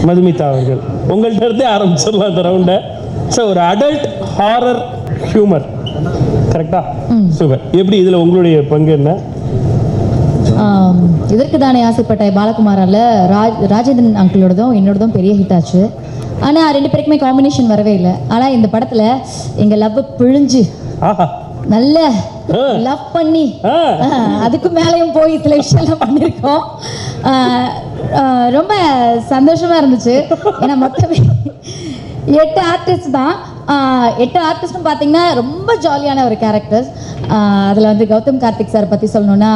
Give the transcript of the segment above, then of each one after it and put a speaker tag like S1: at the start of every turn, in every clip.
S1: மதுமிதா அவர்கள் உங்கள்கிட்ட இருந்தே ஆரம்பிச்சிடலாம் இந்த ரவுண்டை ஸோ ஒரு அடல்ட் ஹாரர் ஹியூமர் கரெக்டா சூப்பர் எப்படி இதில் உங்களுடைய பங்கு என்ன
S2: ஆம், இதற்கு தானே ஆசைப்பட்ட பாலகுமாரால ராஜ் ராஜேந்திரன் அங்கிளோடதும் என்னோடதும் பெரிய ஹிட் ஆச்சு ஆனால் ரெண்டு பேருக்குமே காம்பினேஷன் வரவே இல்லை ஆனால் இந்த படத்தில் எங்கள் லவ் பிழிஞ்சு
S1: ஆஹா
S2: நல்ல
S1: ஆ.
S2: லவ் பண்ணி
S1: ஆ.
S2: ஆ, அதுக்கு மேலேயும் போய் சில விஷயம்லாம் பண்ணியிருக்கோம் ஆ, ஆ, ரொம்ப சந்தோஷமா இருந்துச்சு ஏன்னா மொத்தமே எட்டு ஆர்டிஸ்ட் தான் ஆ, எட்டு ஆர்டிஸ்ட்டும் பார்த்தீங்கன்னா ரொம்ப ஜாலியான ஒரு கேரக்டர்ஸ் அதில் வந்து கௌதம் கார்த்திக் சார் பற்றி சொல்லணும்னா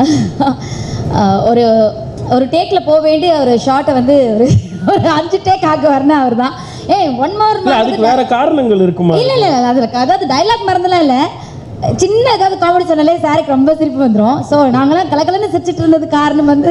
S2: ஆ, ஒரு ஒரு டேக்கில் போக வேண்டிய ஒரு ஷார்ட்டை வந்து ஒரு ஒரு அஞ்சு டேக் ஆக்க வரணும் அவர் தான் ஏய் ஒன் மோர்
S1: இல்லை அதுக்கு வேற காரணங்கள் இருக்குமா
S2: இல்ல இல்ல இல்ல அதுல அதாவது டைலாக் மறந்துலாம் இல்ல சின்ன ஏதாவது காமெடி சொன்னாலே சாருக்கு ரொம்ப சிரிப்பு வந்துடும் ஸோ நாங்களாம் கலக்கலன்னு சிரிச்சிட்டு இருந்தது காரணம் வந்து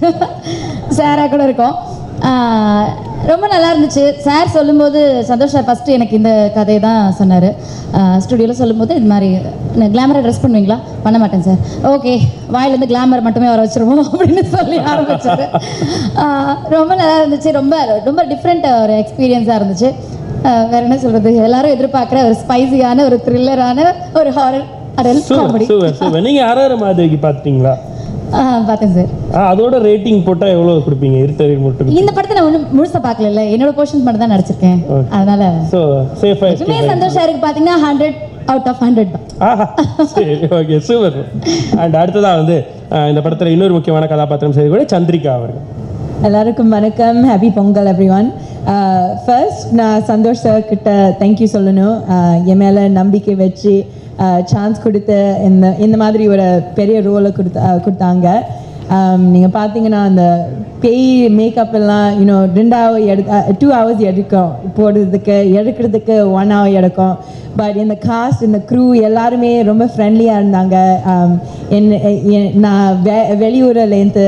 S2: சாரா கூட இருக்கோம் ஆஹ் ரொம்ப நல்லா இருந்துச்சு சார் சொல்லும்போது சந்தோஷ் சார் ஃபஸ்ட்டு எனக்கு இந்த கதையை தான் சொன்னார் ஸ்டுடியோவில் சொல்லும்போது இது மாதிரி கிளாமரை ட்ரெஸ் பண்ணுவீங்களா பண்ண மாட்டேன் சார் ஓகே வாயிலேருந்து கிளாமர் மட்டுமே வர வச்சிருவோம் அப்படின்னு சொல்லி ஆரம்பிச்சாரு ஆஹ் ரொம்ப நல்லா இருந்துச்சு ரொம்ப ரொம்ப டிஃப்ரெண்ட் ஒரு எக்ஸ்பீரியன்ஸாக இருந்துச்சு ஆஹ் வேற என்ன சொல்றது எல்லாரும் எதிர்பார்க்குற ஒரு ஸ்பைசியான ஒரு த்ரில்லரான ஒரு horror adult
S1: super
S2: comedy
S1: super super நீங்கள் அரர மாதவிக்கு பார்த்துட்டீங்களா
S2: பார்த்தேன் சார்
S1: ஆ, அதோட ரேட்டிங் போட்டால் எவ்வளோ கொடுப்பீங்க இருட்டறிவு மட்டும்
S2: இந்த படத்தை நான் ஒன்றும் முழுசா பார்க்கல என்னோட போர்ஷன்ஸ் மட்டும் தான் நடிச்சிருக்கேன்
S1: Okay.
S2: அதனால
S1: ஸோ சேஃபாக
S2: எப்பவுமே சந்தோஷ் சாருக்கு பார்த்தீங்கன்னா ஹண்ட்ரட் அவுட் ஆஃப் ஹண்ட்ரட் தான்
S1: ஆஹா சரி ஓகே சூப்பர் அண்ட் அடுத்ததாக வந்து அஹ், இந்த படத்தில் இன்னொரு முக்கியமான கதாபாத்திரம் செய்யக்கூடிய சந்திரிகா அவர்கள்
S3: எல்லாருக்கும் வணக்கம் happy Pongal every one first நான் சந்தோஷ் சார் கிட்ட தேங்க்யூ சொல்லணும் Uh, என் மேலே நம்பிக்கை வச்சு சான்ஸ் கொடுத்து இந்த இந்த மாதிரி ஒரு பெரிய ரோலை கொடுத்து uh, கொடுத்தாங்க நீங்கள் பார்த்தீங்கன்னா அந்த பேய் மேக்கப் எல்லாம் இன்னும் ரெண்டு ஹவர் எடு டூ ஹவர்ஸ் எடுக்கும் போடுறதுக்கு எடுக்கிறதுக்கு ஒன் ஹவர் எடுக்கும் பட் இந்த காஸ்ட் இந்த க்ரூ எல்லாருமே ரொம்ப ஃப்ரெண்ட்லியாக இருந்தாங்க Um, என் என்- நான் வெ வெளியூர்லேருந்து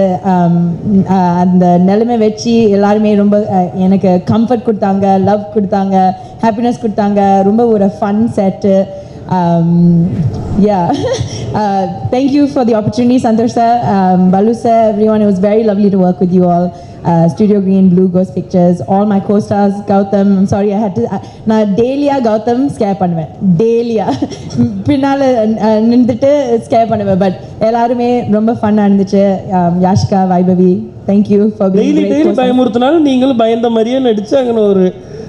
S3: அந்த நிலைமை வச்சு எல்லாருமே ரொம்ப uh, எனக்கு கம்ஃபர்ட் கொடுத்தாங்க லவ் கொடுத்தாங்க ஹாப்பினஸ் கொடுத்தாங்க ரொம்ப ஒரு fun set um, yeah uh, thank you for the opportunity santosh sir um, balu sir everyone it was very lovely to work with you all uh, studio green blue ghost pictures all my co-stars gautam i'm sorry i had to uh, நான் டெய்லியா Gautham scare பண்ணுவேன் டெய்லியா பின்னால் நின்றுட்டு scare பண்ணுவேன் but எல்லாருமே ரொம்ப ஃபன்னாக இருந்துச்சு Um, Yashika Vaibhavi thank you for
S1: daily daily பயமுறுத்தினாலும் நீங்களும் பயந்த மாதிரியே நடிச்சு அங்கே ஒரு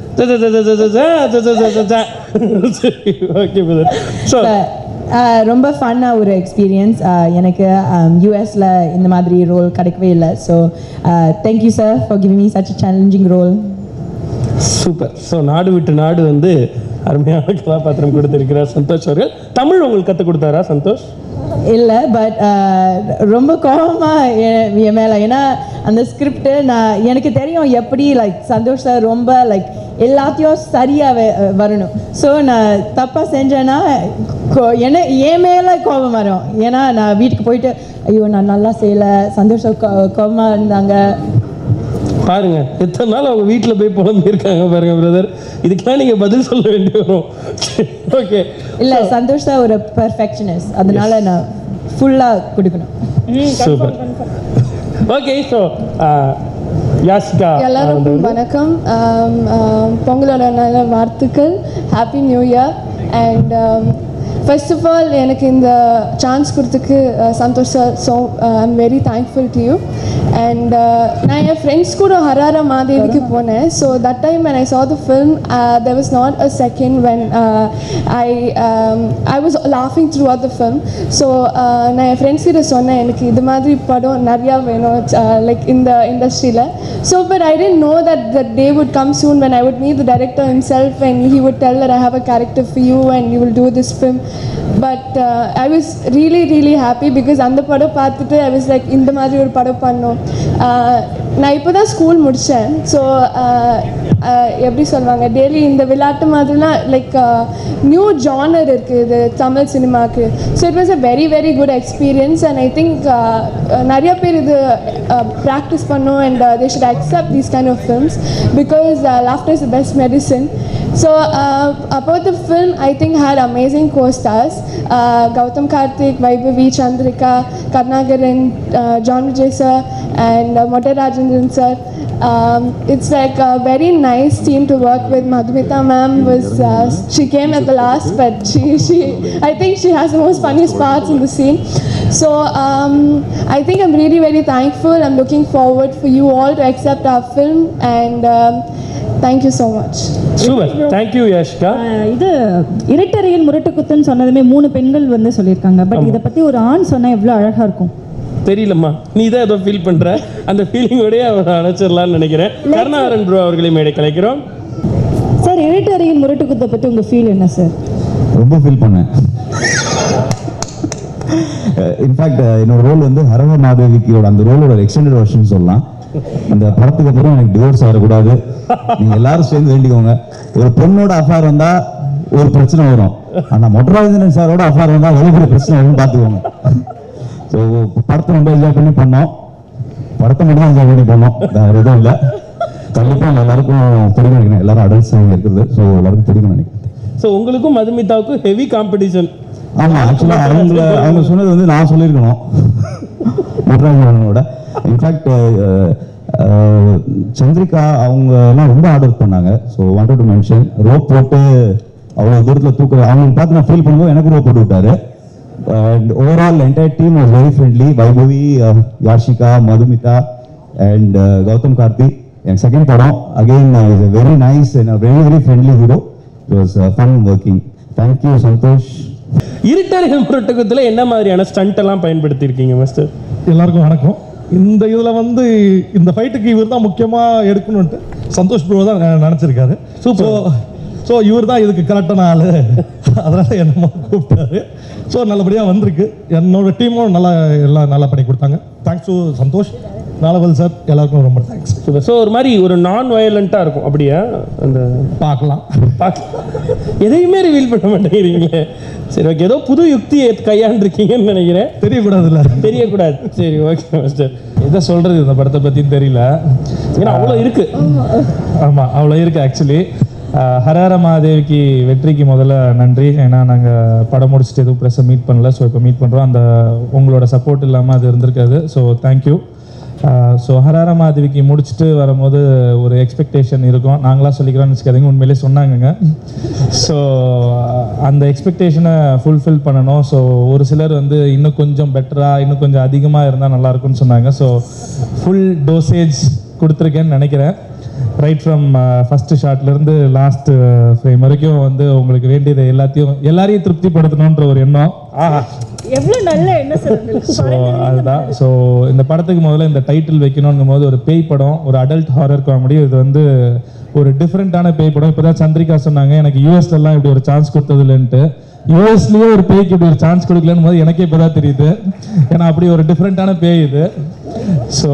S1: ஓகே பிரதர் ஸோ
S3: Uh, ரொம்ப ஃபன்னாக ஒரு எக்ஸ்பீரியன்ஸ் எனக்கு யூஎஸில் இந்த மாதிரி ரோல் கிடைக்கவே இல்லை so thank you sir for giving me such challenging role
S1: super so நாடு விட்டு நாடு வந்து அருமையான கதாபாத்திரம் கொடுத்திருக்கிறார் சந்தோஷ் அவர்கள் தமிழ் உங்களுக்கு கற்றுக் கொடுத்தாரா சந்தோஷ்
S3: இல்லை பட் ரொம்ப கோபமாக என் மேலே ஏன்னா அந்த ஸ்கிரிப்ட் நான் எனக்கு தெரியும் எப்படி லைக் சந்தோஷ் சார் ரொம்ப லைக் எல்லாத்தையும் சரியாக வரணும் ஸோ நான் தப்பாக செஞ்சேன்னா கோ- என்ன என் மேலே கோபம் வரும் ஏன்னா நான் வீட்டுக்கு போயிட்டு ஐயோ நான் நல்லா செய்யலை சந்தோஷ் சார் கோ- கோபமா இருந்தாங்க
S1: பாருங்க எத்தனை நாள் அவங்க வீட்டில் போய் புலம்பியிருக்காங்க பாருங்க பிரதர் இதுக்கெல்லாம் நீங்கள் பதில் சொல்ல வேண்டி வரும் ஓகே
S3: இல்லை சந்தோஷ் சார் ஒரு பர்ஃபெக்ஷனிஸ்ட் அதனால நான் ஃபுல்லாக கொடுக்கணும்
S1: சூப்பர் ஓகே ஸோ யாசிகா
S4: எல்லாருக்கும் வணக்கம் ஆம், ஆம், பொங்கலோட நல்ல வாழ்த்துக்கள் happy new year and first of all எனக்கு இந்த சான்ஸ் கொடுத்துக்கு ah, Santhosh sir so I'm very thankful to you and நான் என் ஃப்ரெண்ட்ஸ் கூட ஹராரா மாதேவிக்கு போனேன் so that time when I saw the film uh, there was not a second when uh, I um, I was laughing throughout the film so நான் என் friends கிட்ட சொன்னேன் எனக்கு இது மாதிரி படம் நிறையா வேணும் லைக் இந்த இண்டஸ்ட்ரியில் so but I didn't know that that day would come soon when I would meet the director himself and he would tell that I have a character for you and you will do this film but uh, I was really really happy because அந்த படம் பார்த்துட்டு I was like இந்த மாதிரி ஒரு படம் பண்ணோம் Uh, நான் இப்போ தான் ஸ்கூல் முடித்தேன் ஸோ எப்படி சொல்லுவாங்க டெய்லி இந்த விளையாட்டு மாதிரிலாம் லைக் நியூ ஜானர் இருக்குது இது தமிழ் சினிமாவுக்கு so it was a very very good experience and I think நிறைய பேர் இது ப்ராக்டிஸ் பண்ணும் and they should accept these kind of films because laughter is the best medicine So uh, about the film, I think had amazing co-stars: uh, Gautam Karthik, Vaibhavi, Chandrika, Karnagaran, uh, John Vijay sir, and uh, Motte Rajendran sir. Um, it's like a very nice team to work with. Madhumita ma'am was uh, she came at the last, but she she I think she has the most funniest parts in the scene. So um, I think I'm really very thankful. I'm looking forward for you all to accept our film, and um, thank you so much.
S1: Super thank you Yashika
S5: ஆஹ் இது இரட்டறையில் முரட்டுக்குத்துன்னு சொன்னதுமே மூணு பெண்கள் வந்து சொல்லியிருக்காங்க but இதை பத்தி ஒரு ஆண் சொன்னா எவ்வளவு அழகா இருக்கும்
S1: தெரியலம்மா நீ தான் ஏதோ ஃபீல் பண்ற அந்த ஃபீலிங்கோடய அவரை அழைச்சிடலாம்னு நினைக்கிறேன் கருணாகரன் ப்ரோ அவர்களை மேடை கலைக்கிறோம்
S5: சார் இரட்டறையில் முரட்டுக்குத்தை பத்தி உங்க ஃபீல் என்ன சார்
S6: ரொம்ப ஃபீல் பண்ணேன் இன்ஃபேக்ட் என்னோட ரோல் வந்து ஹரஹர மாதேவிக்கியோட அந்த ரோலோட எக்ஸ்டெண்டட் வெர்ஷன் சொல்லலாம் இந்த படத்துக்கு அப்புறம் எனக்கு டிவோர்ஸ் ஆகக்கூடாது நீங்க எல்லாரும் சேர்ந்து வேண்டிக்கோங்க ஒரு பொண்ணோட அஃபேர் வந்தா ஒரு பிரச்சனை வரும் ஆனா மொட்டராஜன் சாரோட அஃபேர் வந்தா எவ்வளவு பெரிய பிரச்சனை வரும்னு பார்த்துக்கோங்க ஸோ படத்தை ரொம்ப என்ஜாய் பண்ணி பண்ணோம் படத்தை மட்டும் என்ஜாய் பண்ணி பண்ணோம் வேற எதுவும் இல்லை கண்டிப்பா எல்லாருக்கும் பிடிக்கும் நினைக்கிறேன் எல்லாரும் அடல்ட்ஸ் இருக்கிறது ஸோ எல்லாருக்கும் பிடிக்கும் நினைக்கிறேன்
S1: ஸோ உங்களுக்கும் மதுமிதாவுக்கும் ஹெவி காம்படிஷன்
S6: ஆமா ஆக்சுவலா அவங்கள அவங்க சொன்னது வந்து நான் சொல்லியிருக்கணும் முட்ராஜனோட இன்ஃபேக்ட் சந்திரிகா அவங்க எல்லாம் ரொம்ப ஆர்டர் பண்ணாங்க so wanted to mention rope போட்டு அவ்வளோ தூரத்தில் தூக்க அவங்களுக்கு பார்த்து நான் ஃபீல் பண்ணும்போது எனக்கு ரோப் போட்டு விட்டாரு and overall entire team was very friendly Vaibhavi Yashika Madhumitha and Gautham Karthi என் செகண்ட் படம் again is very nice and very very friendly hero it was fun working thank you Santhosh
S1: இருட்டர்கள் முரட்டுக்கத்தில் என்ன மாதிரியான ஸ்டண்ட் எல்லாம் பயன்படுத்தி இருக்கீங்க மாஸ்டர்
S7: எல்லாருக்கும் வணக்கம் இந்த இதில் வந்து இந்த ஃபைட்டுக்கு இவர் தான் முக்கியமாக எடுக்கணும்ட்டு சந்தோஷ் ப்ரோ தான் நெ- நினைச்சிருக்காரு சூப்பர் ஸோ இவர் தான் இதுக்கு கரெக்டான ஆள் அதனால் என்னமோ கூப்பிட்டாரு ஸோ நல்லபடியாக வந்திருக்கு என்னோட டீமும் நல்லா எல்லாம் நல்லா பண்ணி கொடுத்தாங்க தேங்க்ஸ் டு சந்தோஷ் நாலவல் சார் எல்லாருக்கும் ரொம்ப தேங்க்ஸ்
S1: ஸோ ஒரு மாதிரி ஒரு நான் வயலண்ட்டாக இருக்கும் அப்படியா அந்த
S7: பார்க்கலாம்
S1: பார்க்க எதையுமே ரிவீல் பண்ண மாட்டேங்கிறீங்க சரி ஓகே ஏதோ புது யுக்தியை கையாண்டிருக்கீங்கன்னு நினைக்கிறேன்
S7: தெரியக்கூடாதுல்ல
S1: தெரியக்கூடாது சரி ஓகே மாஸ்டர்
S8: எதை சொல்றது இந்த படத்தை பத்தின்னு தெரியல
S1: ஏன்னா அவ்வளோ இருக்கு
S8: ஆமா அவ்வளோ இருக்கு ஆக்சுவலி ஹரஹர மகாதேவிக்கு வெற்றிக்கு முதல்ல நன்றி ஏன்னா நாங்கள் படம் முடிச்சுட்டு எதுவும் ப்ரெஸ்ஸை மீட் பண்ணல ஸோ இப்போ மீட் பண்ணுறோம் அந்த உங்களோட சப்போர்ட் இல்லாமல் அது இருந்திருக்காது ஸோ தேங்க்யூ ஸோ ஹரஹர மகாதேவிக்கு முடிச்சுட்டு வரும்போது ஒரு எக்ஸ்பெக்டேஷன் இருக்கும் நாங்களாம் சொல்லிக்கிறோம்னு வச்சுக்காதீங்க உண்மையிலே சொன்னாங்கங்க ஸோ அந்த எக்ஸ்பெக்டேஷனை ஃபுல்ஃபில் பண்ணணும் ஸோ ஒரு சிலர் வந்து இன்னும் கொஞ்சம் பெட்டராக இன்னும் கொஞ்சம் அதிகமாக இருந்தால் நல்லா இருக்கும்னு சொன்னாங்க ஸோ ஃபுல் டோசேஜ் கொடுத்துருக்கேன்னு நினைக்கிறேன் ரைட் ஃப்ரம் ஃபஸ்ட்டு ஷாட்லேருந்து லாஸ்ட் ஃப்ரேம் வரைக்கும் வந்து உங்களுக்கு வேண்டியது எல்லாத்தையும் எல்லாரையும் திருப்திப்படுத்தணுன்ற ஒரு எண்ணம்
S5: எவ்வளவு நல்ல என்ன சார்
S8: ஸோ அதுதான் ஸோ இந்த படத்துக்கு முதல்ல இந்த டைட்டில் வைக்கணுங்கும் போது ஒரு பேய் படம் ஒரு அடல்ட் ஹாரர் காமெடி இது வந்து ஒரு டிஃப்ரெண்ட்டான பேய் படம் இப்போ தான் சந்திரிகா சொன்னாங்க எனக்கு யூஎஸ்லலாம் இப்படி ஒரு சான்ஸ் கொடுத்தது இல்லைன்ட்டு யூஎஸ்லேயே ஒரு பேய்க்கு இப்படி ஒரு சான்ஸ் கொடுக்கலன்னு போது எனக்கே இப்போ தான் தெரியுது ஏன்னா அப்படி ஒரு டிஃப்ரெண்ட்டான பேய் இது ஸோ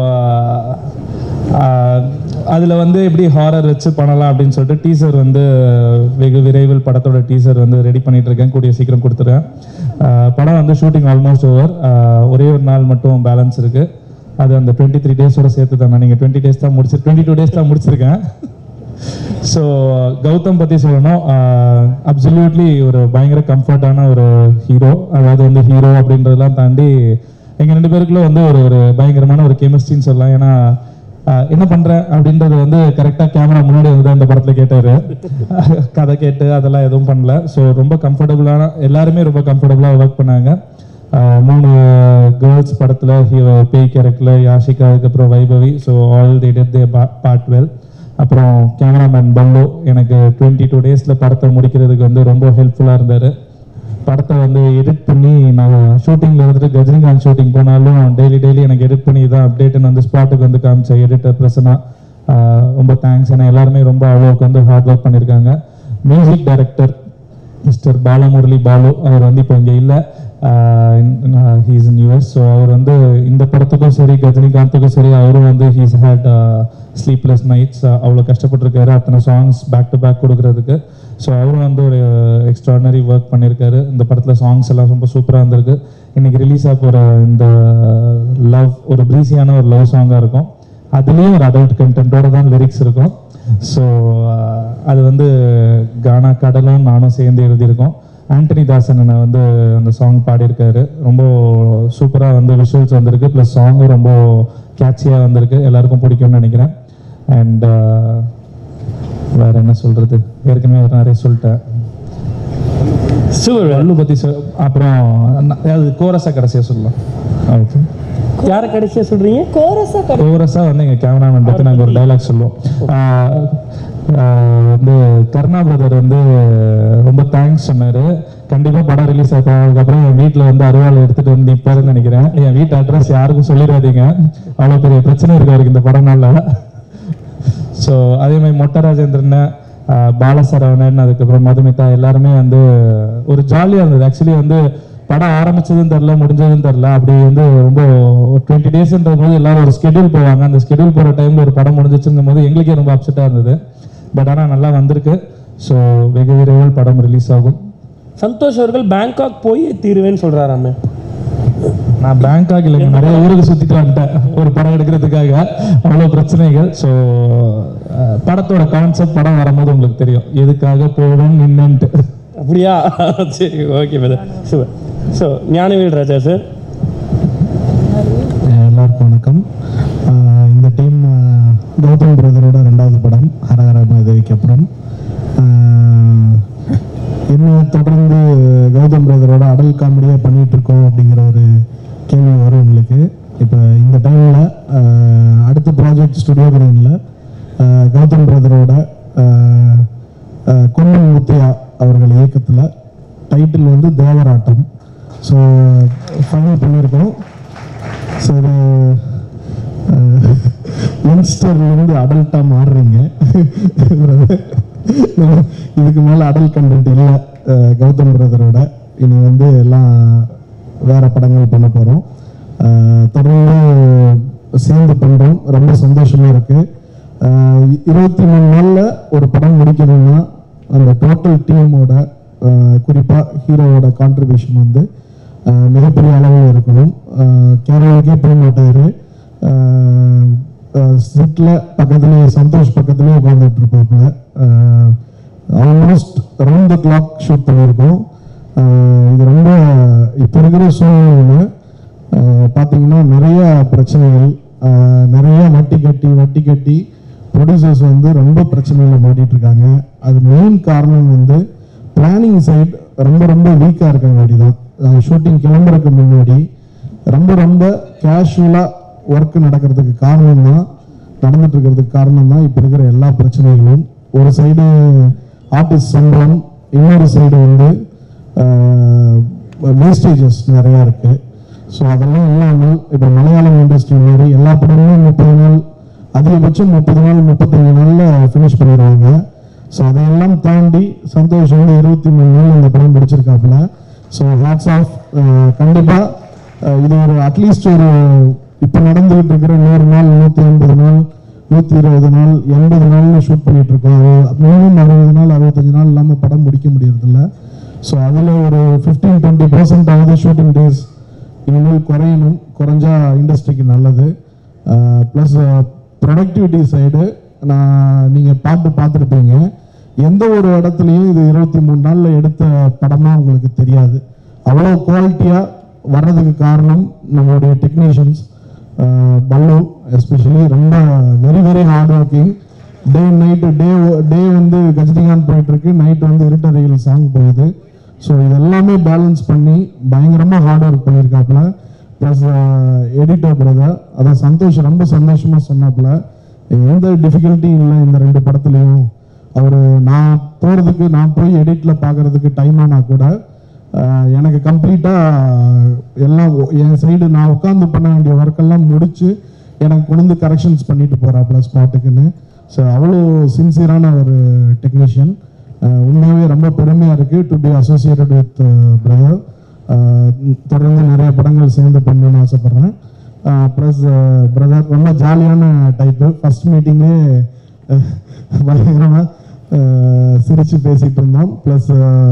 S8: அதில் வந்து எப்படி ஹாரர் வச்சு பண்ணலாம் அப்படின்னு சொல்லிட்டு டீசர் வந்து வெகு விரைவில் படத்தோட டீசர் வந்து ரெடி பண்ணிட்டு இருக்கேன் கூடிய சீக்கிரம் கொடுத்துறேன் ஆஹ் படம் வந்து ஷூட்டிங் ஆல்மோஸ்ட் ஓவர் ஒரே ஒரு நாள் மட்டும் பேலன்ஸ் இருக்கு அது அந்த டுவெண்ட்டி த்ரீ டேஸோட சேர்த்து தான் நீங்கள் டுவெண்ட்டி டேஸ் தான் முடிச்சு டுவெண்ட்டி டூ டேஸ் தான் முடிச்சிருக்கேன் ஸோ கௌதம் பற்றி சொல்லணும் அப்சல்யூட்லி ஒரு பயங்கர கம்ஃபர்டான ஒரு ஹீரோ அதாவது வந்து ஹீரோ அப்படின்றதெல்லாம் தாண்டி எங்கள் ரெண்டு பேருக்குள்ள வந்து ஒரு ஒரு பயங்கரமான ஒரு கெமிஸ்ட்ரின்னு சொல்லலாம் ஏன்னா ஆஹ் என்ன பண்ற அப்படின்றது வந்து கரெக்டாக கேமரா முன்னாடி வந்து இந்த படத்தில் கேட்டாரு கதை கேட்டு அதெல்லாம் எதுவும் பண்ணல ஸோ ரொம்ப கம்ஃபர்டபுளான எல்லாருமே ரொம்ப கம்ஃபர்டபுளாக ஒர்க் பண்ணாங்க ஆஹ் மூணு கேர்ள்ஸ் படத்தில் பேய் கேரக்டரில் யாஷிகா அதுக்கப்புறம் Vaibhavi so all they did they part well அப்புறம் கேமராமேன் பல்லு எனக்கு டுவெண்ட்டி டூ டேஸில் படத்தை முடிக்கிறதுக்கு வந்து ரொம்ப ஹெல்ப்ஃபுல்லாக இருந்தார் படத்தை வந்து எடிட் பண்ணி நான் ஷூட்டிங்கில் இருந்துட்டு கஜினிகாந்த் ஷூட்டிங் போனாலும் டெய்லி டெய்லி எனக்கு எடிட் பண்ணி தான் அப்டேட்டுன்னு வந்து ஸ்பாட்டுக்கு வந்து காமிச்ச எடிட்டர் பிரசனா ரொம்ப தேங்க்ஸ் ஏன்னா எல்லாருமே ரொம்ப அவ்வளோக்கு வந்து ஹார்ட் ஒர்க் பண்ணியிருக்காங்க music director mister Balamurali Balu அவர் வந்து இப்போ இங்கே இல்லை ஹீஸ் இன் யூஎஸ் ஸோ அவர் வந்து இந்த படத்துக்கும் சரி கஜினிகாந்துக்கும் சரி அவரும் வந்து ஹீஸ் ஹேட் ஸ்லீப்லெஸ் நைட்ஸ் அவ்வளோ கஷ்டப்பட்டிருக்காரு அத்தனை சாங்ஸ் பேக் டு பேக் கொடுக்கறதுக்கு ஸோ அவரும் வந்து ஒரு எக்ஸ்ட்ராடனரி ஒர்க் பண்ணியிருக்காரு இந்த படத்தில் சாங்ஸ் எல்லாம் ரொம்ப சூப்பராக இருந்திருக்கு இன்னைக்கு ரிலீஸ் ஆக போகிற இந்த லவ் ஒரு ப்ரீஸியான ஒரு லவ் சாங்காக இருக்கும் அதுலேயும் ஒரு அடல்ட் கண்டென்ட்டோட தான் லிரிக்ஸ் இருக்கும் ஸோ அது வந்து கானா கடலும் நானும் சேர்ந்து எழுதியிருக்கோம் ஆண்டனி தாசன் அண்ணன் வந்து அந்த சாங் பாடியிருக்காரு ரொம்ப சூப்பராக வந்து விஷுவல்ஸ் வந்திருக்கு ப்ளஸ் சாங்கும் ரொம்ப கேட்சியாக வந்திருக்கு எல்லாருக்கும் பிடிக்கும்னு நினைக்கிறேன் அண்ட் வேற என்ன சொல்றது ஏற்கனவே நிறைய சொல்லிட்டேன்
S1: சூப்பர்
S8: வள்ளு பத்தி சொல் அப்புறம் ந- அது கோரஸா கடைசியா சொல்லலாம் ஓகே
S1: யாரை கடைசியா சொல்றீங்க
S8: கோரஸா வந்து எங்க கேமராமேன் பத்தி நாங்க ஒரு டைலாக் சொல்லுவோம் ஆஹ் ஆஹ் வந்து கருணா பிரதர் வந்து ரொம்ப தேங்க்ஸ் சொன்னாரு கண்டிப்பா படம் ரிலீஸ் ஆகிறதுக்கப்புறம் என் வீட்டுல வந்து அருவாள் எடுத்துட்டு வந்து நிப்பாருன்னு நினைக்கிறேன் என் வீட்டு அட்ரஸ் யாருக்கும் சொல்லிடாதீங்க அவ்வளவு பெரிய பிரச்சனை இருக்கு அவருக்கு இந்த படம்னால ஸோ அதே மாதிரி மொட்டை ராஜேந்திரன் ஆஹ் பாலசரவணன் அதுக்கப்புறம் மதுமிதா எல்லாருமே வந்து ஒரு ஜாலியாக இருந்தது ஆக்சுவலி வந்து படம் ஆரம்பிச்சதும் தெரில முடிஞ்சதும் தெரில அப்படி வந்து ரொம்ப டுவெண்ட்டி டேஸ்ன்ற போது எல்லாரும் ஒரு ஸ்கெடியூல் போவாங்க அந்த ஸ்கெடியூல் போகிற டைமில் ஒரு படம் முடிஞ்சிச்சுங்கும் போது எங்களுக்கே ரொம்ப அப்செட்டாக இருந்தது பட் ஆனால் நல்லா வந்திருக்கு ஸோ வெகு விரைவில் படம் ரிலீஸ் ஆகும்
S1: சந்தோஷ் அவர்கள் பேங்காக் போய் தீருவேன்னு சொல்றாராமே
S8: நான் பேங்காக் இல்லைங்க நிறைய ஊருக்கு சுற்றிட்டு வந்துட்டேன் ஒரு படம் எடுக்கிறதுக்காக அவ்வளோ பிரச்சனைகள் ஸோ படத்தோட கான்செப்ட் படம் வரும்போது உங்களுக்கு தெரியும் எதுக்காக போகணும் நின்னுன்ட்டு
S1: அப்படியா சரி okay brother super so Gnanavel Raja sir
S9: எல்லாருக்கும் வணக்கம் ஆஹ் இந்த டீம் கௌதம் பிரதரோட ரெண்டாவது படம் ஹரஹர மகாதேவிக்கு அப்புறம் ஆஹ் என்ன தொடர்ந்து கௌதம் பிரதரோட அடல் காமெடியாக பண்ணிட்டு இருக்கோம் அப்படிங்கிற ஒரு கேள்வி வரும் உங்களுக்கு இப்போ இந்த டைமில் அடுத்த ப்ராஜெக்ட் ஸ்டுடியோ கிரீனில் கௌதம் பிரதரோட ஆஹ் ஆஹ் கொன்னன் முத்தையா அவர்கள் இயக்கத்தில் டைட்டில் வந்து தேவராட்டம் ஸோ ஃபைனல் பண்ணியிருக்கோம் ஸோ இது யங்ஸ்டர்லேருந்து அடல்ட்டாக மாறுறீங்க இதுக்கு மேலே அடல் கண்டென்ட் இல்லை கௌதம் பிரதரோட இனி வந்து எல்லாம் வேற படங்கள் பண்ண போகிறோம் தொடர்ந்து சேர்ந்து பண்ணுறோம் ரொம்ப சந்தோஷமாக இருக்குது இருபத்தி மூணு நாளில் ஒரு படம் முடிக்கணும்னா அந்த டோட்டல் டீமோட குறிப்பாக ஹீரோவோட கான்ட்ரிபியூஷன் வந்து ஆஹ் மிகப்பெரிய அளவில் இருக்கணும் கேரளாவுக்கே போக மாட்டார் செட்டில் பக்கத்துலேயே சந்தோஷ் பக்கத்துலேயே உட்காந்துட்டு இருப்பாப்புல almost round the clock shoot பண்ணியிருக்கோம் ஆஹ் இது ரொம்ப இப்போ இருக்கிற சூழ்நிலையில் பார்த்தீங்கன்னா நிறைய பிரச்சனைகள் ஆஹ் நிறைய வட்டி கட்டி வட்டி கட்டி ப்ரொடியூசர்ஸ் வந்து ரொம்ப பிரச்சனையில் மாட்டிட்டு இருக்காங்க அது மெயின் காரணம் வந்து பிளானிங் சைட் ரொம்ப ரொம்ப வீக்காக இருக்கங்காடி தான் ஷூட்டிங் கிளம்புறதுக்கு முன்னாடி ரொம்ப ரொம்ப கேஷுவலாக ஒர்க் நடக்கிறதுக்கு காரணம் தான் நடந்துட்டு இருக்கிறதுக்கு காரணம் தான் இப்போ இருக்கிற எல்லா பிரச்சனைகளும் ஒரு சைடு ஆர்டிஸ்ட் சம்பளம் இன்னொரு சைடு வந்து வேஸ்டேஜஸ் நிறையா இருக்கு ஸோ அதெல்லாம் இல்லாமல் இப்போ மலையாளம் இண்டஸ்ட்ரி மாதிரி எல்லா படமும் முப்பது நாள் அதிகபட்சம் முப்பது நாள் முப்பத்தஞ்சு நாளில் ஃபினிஷ் பண்ணிடுவாங்க ஸோ அதையெல்லாம் தாண்டி சந்தோஷ் வந்து இருபத்தி மூணு நாள் இந்த படம் முடிச்சிருக்காப்புல ஸோ ஹேட்ஸ் ஆஃப் கண்டிப்பாக இது ஒரு அட்லீஸ்ட் ஒரு இப்போ நடந்துகிட்டு இருக்கிற நூறு நாள் நூற்றி ஐம்பது நாள் நூற்றி இருபது நாள் எண்பது நாள்னு ஷூட் பண்ணிட்டு இருக்கோம் மினிமம் அறுபது நாள் அறுபத்தஞ்சு நாள் இல்லாமல் படம் முடிக்க முடியறதில்ல ஸோ அதில் ஒரு ஃபிஃப்டீன் டுவெண்ட்டி பர்சன்ட் ஆகுது ஷூட்டிங் டேஸ் இனிமேல் குறையணும் குறைஞ்சா இண்டஸ்ட்ரிக்கு நல்லது ப்ளஸ் ப்ரொடக்டிவிட்டி சைடு நான் நீங்கள் பாட்டு பார்த்துருப்பீங்க எந்த ஒரு இடத்துலையும் இது இருபத்தி மூணு நாளில் எடுத்த படமா உங்களுக்கு தெரியாது அவ்வளோ குவாலிட்டியாக வர்றதுக்கு காரணம் நம்மளுடைய டெக்னீஷியன்ஸ் பல்லு எஸ்பெஷலி ரொம்ப very very hard working day night day day வந்து கஜினிகாந்த் போயிட்டு இருக்கு நைட் வந்து இருட்டறையில் சாங் போகுது ஸோ இதெல்லாமே பேலன்ஸ் பண்ணி பயங்கரமாக ஹார்ட் ஒர்க் பண்ணியிருக்காப்புல ப்ளஸ் எடிட்டர் பிரதர் அதான் சந்தோஷ் ரொம்ப சந்தோஷமாக சொன்னாப்புல எந்த டிஃபிகல்ட்டியும் இல்லை இந்த ரெண்டு படத்துலையும் அவர் நான் போகிறதுக்கு நான் போய் எடிட்டில் பார்க்குறதுக்கு டைம் ஆனால் கூட ஆஹ் எனக்கு கம்ப்ளீட்டாக எல்லாம் ஒ- என் சைடு நான் உட்காந்து பண்ண வேண்டிய ஒர்க்கெல்லாம் முடிச்சு எனக்கு கொண்டு வந்து கரெக்ஷன்ஸ் பண்ணிட்டு போகிறாப்புல ஸ்பாட்டுக்குன்னு ஸோ அவ்வளோ சின்சியரான ஒரு டெக்னீஷியன் உண்மையாகவே ரொம்ப பெருமையாக இருக்குது to be associated with brother தொடர்ந்து நிறைய படங்கள் சேர்ந்து பண்ணணும்னு ஆசைப்பட்றேன் ப்ளஸ் பிரதர் ரொம்ப ஜாலியான டைப்பு ஃபர்ஸ்ட் மீட்டிங்கே பயங்கரமாக சிரித்து பேசிகிட்டு இருந்தோம் ப்ளஸ்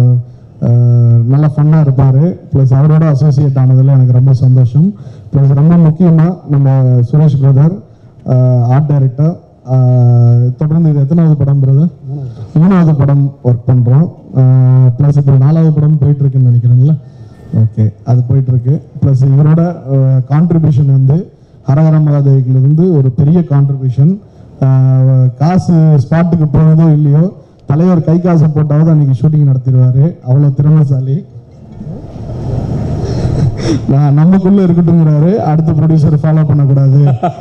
S9: நல்ல ஃபன்னாக இருப்பார் ப்ளஸ் அவரோட அசோசியேட் ஆனதில் எனக்கு ரொம்ப சந்தோஷம் ப்ளஸ் ரொம்ப முக்கியமாக நம்ம சுரேஷ் பிரதர் ஆர்ட் டைரக்டர் தொடர்ந்து இது எத்தனாவது படம் பிரதர் மூணாவது படம் ஒர்க் பண்ணுறோம் ப்ளஸ் இப்போ நாலாவது படம் போயிட்டு இருக்குன்னு நினைக்கிறேன்ல ஓகே அது போயிட்டு இருக்கு ப்ளஸ் இவரோட கான்ட்ரிபியூஷன் வந்து ஹரஹர மகாதேவிக்கிலிருந்து ஒரு பெரிய கான்ட்ரிபியூஷன் ஆஹ் காசு ஸ்பாட்டுக்கு போனதோ இல்லையோ தலைவர் கை காசு போட்டாவது அன்னைக்கு ஷூட்டிங் நடத்திடுவாரு அவ்வளோ திறமைசாலி நான் நமக்குள்ள இருக்கட்டுங்கிறாரு அடுத்த ப்ரொடியூசர் ஃபாலோ பண்ணக்கூடாது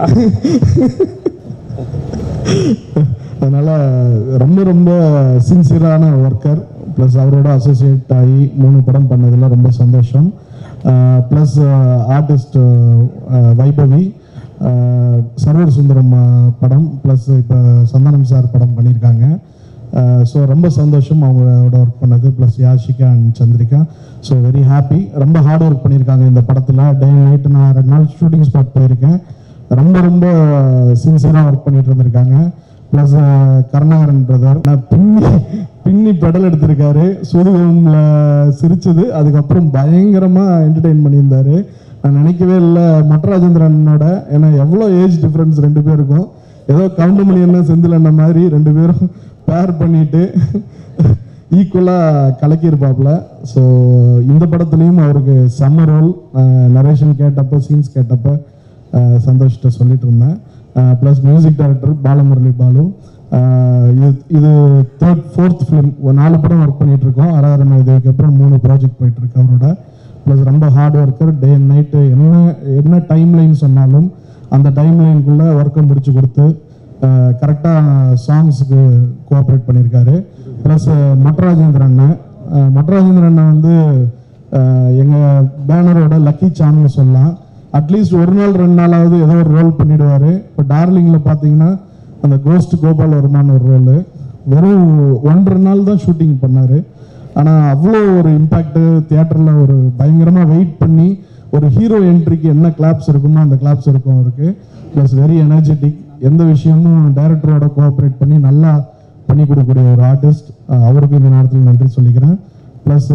S9: அதனால ரொம்ப ரொம்ப சின்சியரான ஒர்க்கர் ப்ளஸ் அவரோட அசோசியேட் ஆகி மூணு படம் பண்ணதுல ரொம்ப சந்தோஷம் ப்ளஸ் ஆர்டிஸ்ட் வைபவி ஆஹ் சர்வர் சுந்தரம் ஆஹ் படம் ப்ளஸ் இப்போ சந்தானம் சார் படம் பண்ணியிருக்காங்க ஸோ ரொம்ப சந்தோஷம் அவங்களோட ஒர்க் பண்ணது plus Yashika and Chandrika so very happy ரொம்ப ஹார்ட் ஒர்க் பண்ணியிருக்காங்க இந்த படத்தில் டே நைட்டு நான் ரெண்டு நாள் ஷூட்டிங் ஸ்பாட் போயிருக்கேன் ரொம்ப ரொம்ப சின்சியராக ஒர்க் பண்ணிட்டு இருந்திருக்காங்க ப்ளஸ் கருணாகரன் பிரதர் நான் பின்னி பின்னி பெடல் எடுத்திருக்காரு சூரியன்ல சிரிச்சது அதுக்கப்புறம் பயங்கரமாக என்டர்டெயின் பண்ணியிருந்தாரு நான் நினைக்கவே இல்லை மட்டராஜேந்திரனோட ஏன்னா எவ்வளோ ஏஜ் டிஃப்ரென்ஸ் ரெண்டு பேருக்கும் ஏதோ கவுண்டமணி என்ன செந்தில் அண்ணன் மாதிரி ரெண்டு பேரும் பேர் பண்ணிட்டு ஈக்குவலாக கலக்கியிருப்பாப்புல ஸோ இந்த படத்துலையும் அவருக்கு செம்ம ரோல் நரேஷன் கேட்டப்போ சீன்ஸ் கேட்டப்போ அஹ், சந்தோஷ்கிட்ட சொல்லிட்டு இருந்தேன் plus music director Balamurali Balu அஹ், இது இது தேர்ட் ஃபோர்த் ஃபிலிம் ஒரு நாலு படம் ஒர்க் பண்ணிட்டு இருக்கோம் ஆராதனை இதுக்கு அப்புறம் மூணு ப்ராஜெக்ட் போயிட்டு இருக்கு அவரோட ப்ளஸ் ரொம்ப hard worker day and night என்ன என்ன டைம் லைன் சொன்னாலும் அந்த டைம் லைனுக்குள்ளே ஒர்க்கை முடிச்சு கொடுத்து கரெக்டாக சாங்ஸுக்கு கோஆப்ரேட் பண்ணியிருக்காரு ப்ளஸ் மட்டராஜேந்திர அண்ணன் அஹ், மட்டராஜேந்திர அண்ணன் வந்து எங்கள் பேனரோட லக்கி சாம்னு சொல்லலாம் அட்லீஸ்ட் ஒரு நாள் ரெண்டு நாளாவது ஏதோ ஒரு ரோல் பண்ணிடுவார் இப்போ டார்லிங்கில் பார்த்தீங்கன்னா அந்த கோஸ்ட் கோபால் வருமான ஒரு ரோல் வெறும் ஒன்றரை நாள் தான் ஷூட்டிங் பண்ணார் ஆனால் அவ்வளோ ஒரு இம்பேக்ட் தியேட்டரில் ஒரு பயங்கரமாக வெயிட் பண்ணி ஒரு ஹீரோ என்ட்ரிக்கு என்ன கிளாப்ஸ் இருக்குமோ அந்த கிளாப்ஸ் இருக்கும் அவருக்கு ப்ளஸ் வெரி எனர்ஜெட்டிக் எந்த விஷயமும் டைரக்டரோட கோஆப்ரேட் பண்ணி நல்லா பண்ணி கொடுக்கக்கூடிய ஒரு ஆர்டிஸ்ட் அவருக்கு இந்த நேரத்தில் நன்றி சொல்லிக்கிறேன் plus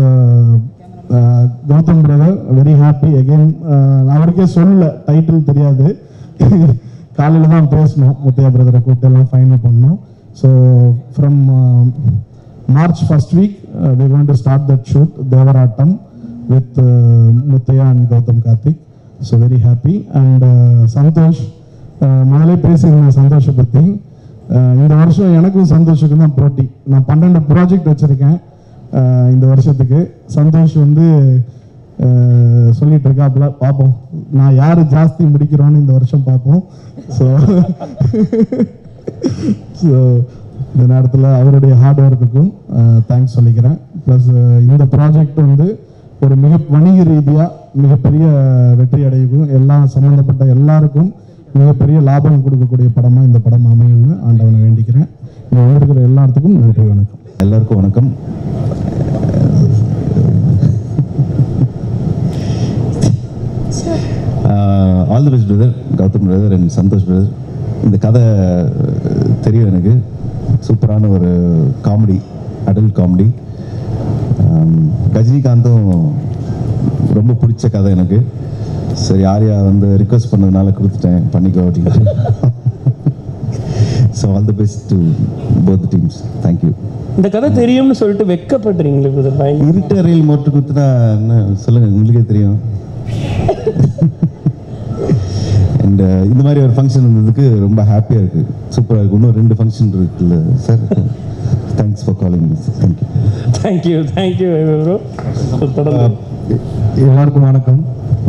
S9: Gautham brother very happy again அவருக்கே சொல்லல டைட்டில் தெரியாது காலையில் தான் பேசணும் முத்தையா பிரதரை கூப்பிட்டு எல்லாம் ஃபைனல் பண்ணோம் so from March first week we going to start that shoot Devarattam with Muthaiya and Gautham Karthik so very happy and Santhosh uh, முதலே பேசியிருந்தேன் சந்தோஷை பற்றி இந்த வருஷம் எனக்கும் சந்தோஷுக்கும் தான் போட்டி நான் பன்னெண்டு ப்ராஜெக்ட் வச்சுருக்கேன் இந்த வருஷத்துக்கு சந்தோஷ் வந்து அஹ், சொல்லிட்டு இருக்காப்புல பார்ப்போம் நான் யார் ஜாஸ்தி முடிக்கிறோன்னு இந்த வருஷம் பார்ப்போம் ஸோ ஸோ இந்த நேரத்தில் அவருடைய ஹார்ட் ஒர்க்குக்கும் தேங்க்ஸ் சொல்லிக்கிறேன் ப்ளஸ் இந்த ப்ராஜெக்ட் வந்து ஒரு மிக வணிக ரீதியாக மிகப்பெரிய வெற்றி அடையும் எல்லா சம்மந்தப்பட்ட எல்லாருக்கும் மிகப்பெரிய லாபம் கொடுக்கக்கூடிய படமாக இந்த படம் அமையும்னு ஆண்டவனை வேண்டிக்கிறேன் இங்கே வந்திருக்கிற எல்லாத்துக்கும் நன்றி வணக்கம்
S6: எல்லாருக்கும் வணக்கம் all the best brother Gautham brother and Santhosh brother இந்த கதை அஹ், தெரியும் எனக்கு சூப்பரான ஒரு காமெடி அடல் காமெடி ரஜினிகாந்தும் ரொம்ப பிடிச்ச கதை எனக்கு சரி ஆர்யா வந்து ரிக்வஸ்ட் பண்ணதுனால கொடுத்துட்டேன் பண்ணிக்கோ அப்படின்னு so all the best to both teams thank you
S1: இந்த கதை தெரியும்னு சொல்லிட்டு வெக்கப்படுறீங்களே brother. பயங்கர-
S6: இருட்டு அறையில் மோட்டர் குத்துனா என்ன சொல்லுங்க உங்களுக்கே தெரியும் அண்ட் இந்த மாதிரி ஒரு ஃபங்க்ஷன் இருந்ததுக்கு ரொம்ப ஹாப்பியாக இருக்கு சூப்பராக இருக்கு இன்னும் ரெண்டு ஃபங்க்ஷன் இருக்குல்ல sir thanks for calling thank you
S1: Thank you, thank you, bro. தொடர்ந்து.
S10: எல்லாருக்கும் வணக்கம்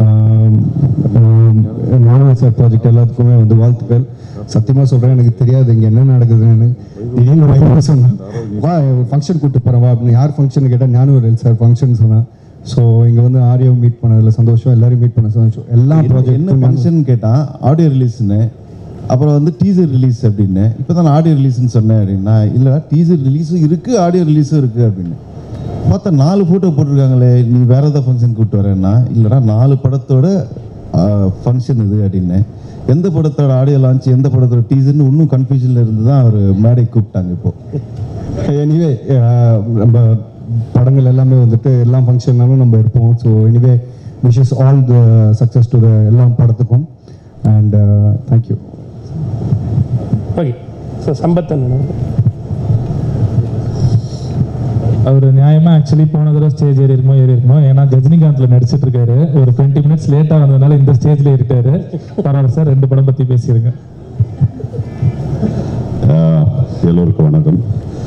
S10: மாணவர் சார் ப்ராஜெக்ட் எல்லாத்துக்குமே வந்து வாழ்த்துக்கள் சத்தியமாக சொல்கிறேன் எனக்கு தெரியாது இங்கே என்ன நடக்குதுன்னு திடீர்னு ஒரு ஐடியா சொன்னேன் வா ஃபங்க்ஷன் கூப்பிட்டு போகிறேன் வா அப்படின்னு யார் ஃபங்க்ஷன் கேட்டால் ஞானவர் சார் ஃபங்க்ஷன் சொன்னேன் ஸோ இங்கே வந்து ஆடியோ மீட் பண்ணதில் சந்தோஷம் எல்லாரையும் மீட் பண்ண சந்தோஷம் எல்லா
S6: என்ன
S10: ப்ராஜெக்ட்
S6: ஃபங்க்ஷன் கேட்டான் ஆடியோ ரிலீஸ்னு அப்புறம் வந்து டீசர் ரிலீஸ் அப்படின்னு இப்போ தான் ஆடியோ ரிலீஸ்னு சொன்னேன் அப்படின்னா இல்லை டீசர் ரிலீஸும் இருக்குது ஆடியோ ரிலீஸும் இருக்குது அப்படின்னு பார்த்தா நாலு ஃபோட்டோ போட்டிருக்காங்களே நீ வேற ஏதாவது ஃபங்க்ஷன் கூப்பிட்டு வரேன்னா இல்லைடா நாலு படத்தோட ஃபங்க்ஷன் இது அப்படின்னு எந்த படத்தோட ஆடியோ லான்ச் எந்த படத்தோட டீசர்னு இன்னும் கன்ஃபியூஷனில் இருந்து தான் அவர் மேடை கூப்பிட்டாங்க இப்போ
S10: எனிவே நம்ம படங்கள் எல்லாமே வந்துட்டு எல்லா ஃபங்க்ஷன்னாலும் நம்ம இருப்போம் so anyway wishes all the success to the எல்லா படத்துக்கும் and thank you
S1: okay so Sampath அண்ணன்
S8: அவர் நியாயமா ஆக்சுவலி போன தடவை ஸ்டேஜ் ஏறி இருக்குமோ ஏறி இருக்குமோ ஏன்னா ரஜினிகாந்த்ல நடிச்சிட்டு இருக்காரு ஒரு டுவெண்ட்டி மினிட்ஸ் லேட்டா வந்ததுனால இந்த ஸ்டேஜ்ல ஏறிட்டாரு பரவாயில்ல சார் ரெண்டு படம் பத்தி பேசியிருங்க
S11: எல்லோருக்கும் வணக்கம்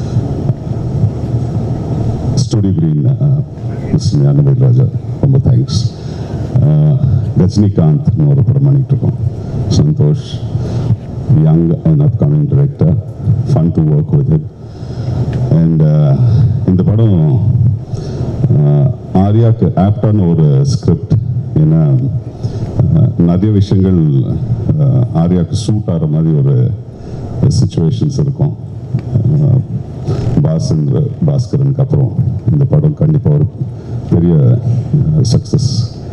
S11: studio green miss Gnanavel Raja ரொம்ப தேங்க்ஸ் ரஜினிகாந்த்னு ஒரு படம் பண்ணிட்டு இருக்கோம் Santhosh young and upcoming director fun to work with it and இந்த படம் uh, ஆர்யாக்கு ஆப்டான ஒரு ஸ்கிரிப்ட் ஏன்னா uh, நிறைய விஷயங்கள் uh, ஆர்யாக்கு சூட் ஆகிற மாதிரி ஒரு சுச்சுவேஷன்ஸ் இருக்கும் Uh, பாஸ்ன்ற பாஸ்கரனுக்கு அப்புறம் இந்த படம் கண்டிப்பாக ஒரு பெரிய சக்ஸஸ்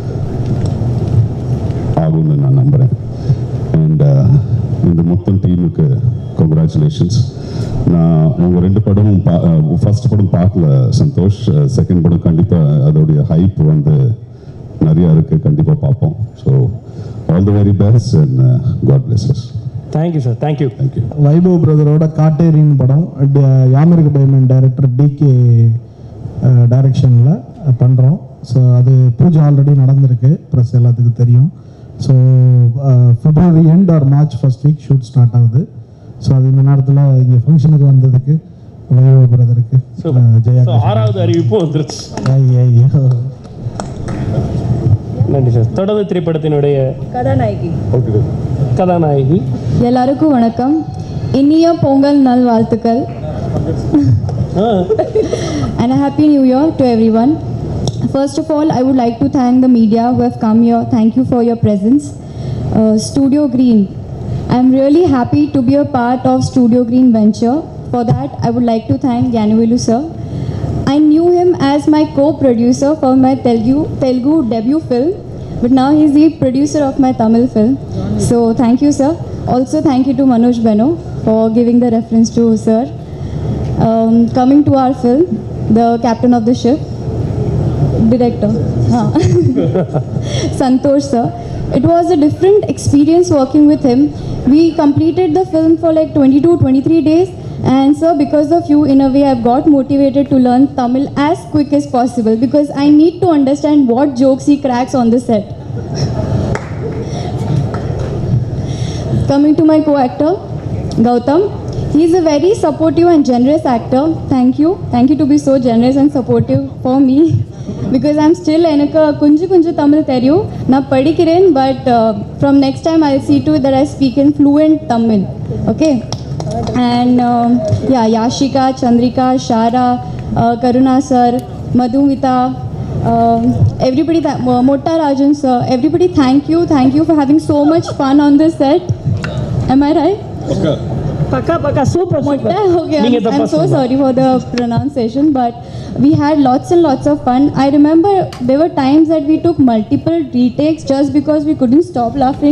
S11: ஆகும்னு நான் நம்புகிறேன் அண்ட் இந்த மொத்தம் டீமுக்கு கங்க்ராச்சுலேஷன்ஸ் நான் உங்கள் ரெண்டு படமும் பா ஃபர்ஸ்ட் படம் பார்க்கல சந்தோஷ் செகண்ட் படம் கண்டிப்பாக அதோடைய ஹைப் வந்து நிறையா இருக்குது கண்டிப்பாக பார்ப்போம் so all the very best and God blesses
S1: thank you sir thank you
S11: thank you
S9: Vaibhav பிரதரோட காட்டேரின் படம் ட- யாமிருக்கு டைமண்ட் டைரக்டர் டிகே டைரக்ஷனில் பண்ணுறோம் ஸோ அது பூஜை ஆல்ரெடி நடந்திருக்கு ப்ரெஸ் எல்லாத்துக்கும் தெரியும் so February end or March first week shoot start ஆகுது ஸோ அது இந்த நேரத்தில் இங்கே ஃபங்க்ஷனுக்கு வந்ததுக்கு வைபவ் பிரதருக்கு ஜெயா
S1: So, ஆறாவது அறிவிப்பு வந்துருச்சு
S9: ஐயோ
S1: நன்றி சார் தொடர்ந்து திரைப்படத்தினுடைய
S5: கதாநாயகி
S1: கதாநாயகி
S4: எல்லாருக்கும் வணக்கம் இனிய பொங்கல் நல் வாழ்த்துக்கள் and a happy new year to everyone. First of all, I would like to thank the media who have come here. Thank you for your presence. Uh, Studio Green. I'm really happy to be a part of Studio Green venture. For that, I would like to thank Yanuvelu sir. I knew him as my co-producer for my Telugu, Telugu debut film, but now he's the producer of my Tamil film. So thank you, sir. Also, thank you to Manoj Beno for giving the reference to sir. Um, coming to our film, the captain of the ship, director, huh. Santosh sir. It was a different experience working with him. We completed the film for like 22, 23 days. And sir, because of you, in a way, I've got motivated to learn Tamil as quick as possible because I need to understand what jokes he cracks on the set. Coming to my co-actor, Gautam. He's a very supportive and generous actor. Thank you. Thank you to be so generous and supportive for me. Because I'm still எனக்கு கொஞ்சம் கொஞ்சம் தமிழ் தெரியும் நான் படிக்கிறேன் but from next time I see to it that I speak in fluent Tamil. Okay. And um, yeah, Yashika, Chandrika, Shara, uh, Karuna sir, Madhumita, um, everybody, th- uh, Motta Rajan sir, everybody thank you. Thank you for having so much fun on this set. Am I right?
S5: பக்கா பக்கா super
S4: Motta? Okay,
S1: நீங்க
S4: I'm,
S1: தப்பா
S4: I'm so
S1: சொன்னீங்க.
S4: sorry for the pronunciation, but we had lots and lots of fun. I remember there were times that we took multiple retakes just because we couldn't stop laughing.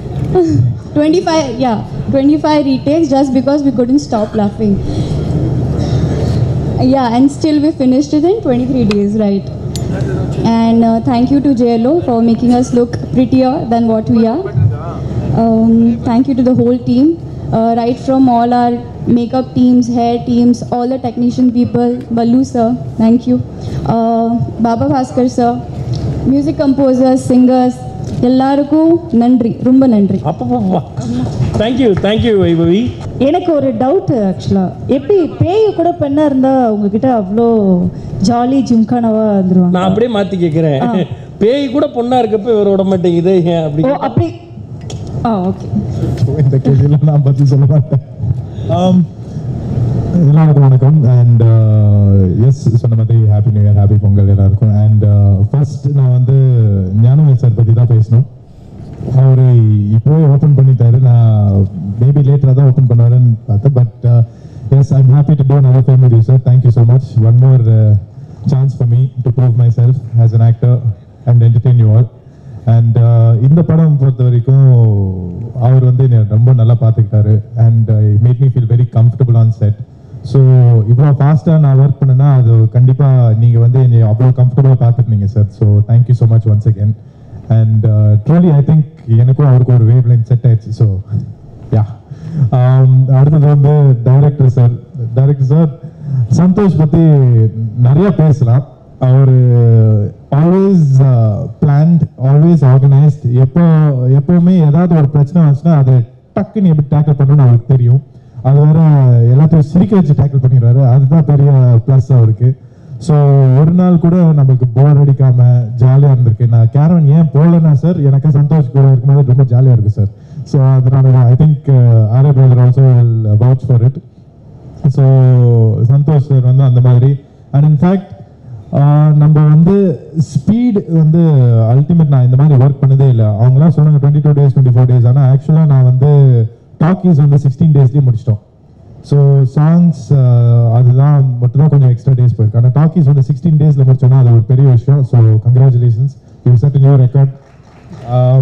S4: 25, yeah, 25 retakes just because we couldn't stop laughing. Yeah, and still we finished it in 23 days, right? And uh, thank you to JLO for making us look prettier than what we are. Um, thank you to the whole team, uh, right from all our makeup teams, hair teams, all the technician people, Ballu sir, thank you, uh, Baba Bhaskar sir, music composers, singers, எல்லாருக்கும் நன்றி ரொம்ப நன்றி
S1: அப்பப்பா thank you thank you Vaibhavi
S5: எனக்கு ஒரு doubt ஆக்சுவலாக எப்படி பேய் கூட பெண்ணா இருந்தா உங்ககிட்ட அவ்வளோ ஜாலி ஜிம்கானவா வந்துருவாங்க
S1: நான் அப்படியே மாத்தி கேட்கிறேன் பேய் கூட பொண்ணா இருக்கப்ப இவர் விட மாட்டேங்குது ஏன் அப்படி
S5: ஓ அப்படி ஆ ஓகே
S9: இந்த கேள்வியில் நான் பதில் சொல்ல மாட்டேன் Um, எல்லாருக்கும் வணக்கம் அண்ட் எஸ் சொன்ன மாதிரி happy new year happy Pongal எல்லாருக்கும் அண்ட் ஃபர்ஸ்ட் நான் வந்து ஞானவேல் சார் பற்றி தான் பேசணும் அவர் இப்போவே ஓப்பன் பண்ணிட்டாரு நான் மேபி லேட்டராக தான் ஓப்பன் பண்ணுவாருன்னு பார்த்தேன் but as I'm happy to do another film with you sir thank you so much one more uh, chance for me to prove myself as an actor and entertain you all and இந்த படம் பொறுத்த வரைக்கும் அவர் வந்து என்னை ரொம்ப நல்லா பார்த்துக்கிட்டாரு and made me feel very comfortable on set so இவ்வளோ ஃபாஸ்ட்டாக நான் ஒர்க் பண்ணேன்னா அது கண்டிப்பாக நீங்கள் வந்து என்னை அவ்வளோ கம்ஃபர்டபுளாக பார்த்துருந்தீங்க sir so thank you so much once again and truly I think எனக்கும் அவருக்கு ஒரு வேவ் லைன் செட் ஆயிடுச்சு ஸோ யா அடுத்தது வந்து director sir director sir Santhosh பற்றி நிறைய பேசலாம் அவர் ஆல்வேஸ் பிளான்ட் ஆல்வேஸ் ஆர்கனைஸ்ட் எப்போ எப்போவுமே ஏதாவது ஒரு பிரச்சனை வந்துச்சுன்னா அதை டக்குன்னு எப்படி டேக்கிள் பண்ணணும்னு அவருக்கு தெரியும் அது வேற எல்லாத்தையும் சிரிக்க வச்சு டேக்கிள் பண்ணிடுறாரு அதுதான் பெரிய ப்ளஸ் அவருக்கு ஸோ ஒரு நாள் கூட நம்மளுக்கு போர் அடிக்காம ஜாலியாக இருந்திருக்கு நான் கேரவன் ஏன் போகலன்னா சார் எனக்கு சந்தோஷ் கூட இருக்கும்போது ரொம்ப ஜாலியாக இருக்கு சார் ஸோ அதனால I think RA brother also will vouch for it so Santhosh sir வந்து அந்த மாதிரி அண்ட் இன்ஃபேக்ட் நம்ம வந்து ஸ்பீட் வந்து அல்டிமேட் நான் இந்த மாதிரி ஒர்க் பண்ணதே இல்லை அவங்களாம் சொன்னாங்க twenty two days twenty four days ஆனால் ஆக்சுவலாக நான் வந்து டாக்கீஸ் வந்து சிக்ஸ்டீன் டேஸ்லேயே முடிச்சிட்டோம் ஸோ சாங்ஸ் அதுதான் மட்டும் தான் கொஞ்சம் எக்ஸ்ட்ரா டேஸ் போயிருக்கு ஆனால் டாக்கீஸ் வந்து சிக்ஸ்டீன் டேஸில் முடிச்சோன்னா அது ஒரு பெரிய விஷயம் so congratulations you set new record Um,